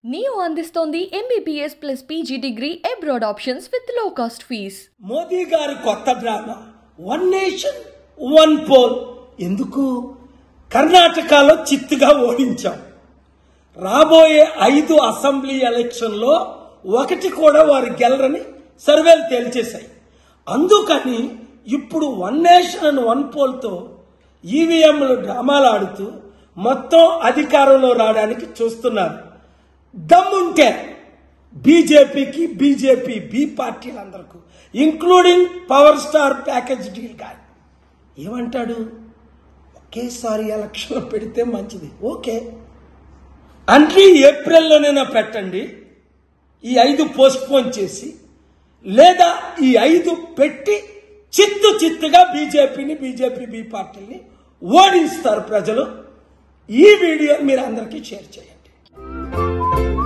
neo అందిస్తోంది MBBS plus PG degree abroad options with low cost fees Modi గారి కొత్త drama one nation one poll ఎందుకు కర్ణాటకలో చిత్తుగా ఓడించాం రాబోయే ఐదు అసెంబ్లీ ఎలక్షన్లో ఒకటి కూడా వారు గెలరని సర్వేలు తేల్చేశాయి అందుకని ఇప్పుడు వన్ నేషన్ అండ్ వన్ పోల్తో ఈవీఎంలు డ్రామాలు ఆడుతూ మొత్తం అధికారంలో రావడానికి చూస్తున్నారు దమ్ముంటే బీజేపీకి బీజేపీ బి పార్టీలందరికీ including power star package deal కానీ ఏమంటాడు ఒకేసారి ఎలక్షన్ పెడితే మంచిది ఓకే అంటే ఏప్రిల్లోనైనా పెట్టండి ఈ ఐదు పోస్ట్పోన్ చేసి లేదా ఈ ఐదు పెట్టి చిత్తు చిత్తుగా బీజేపీని బీజేపీ బి పార్టీని ఓడిస్తారు ప్రజలు ఈ వీడియో మీరు అందరికీ షేర్ చేయండి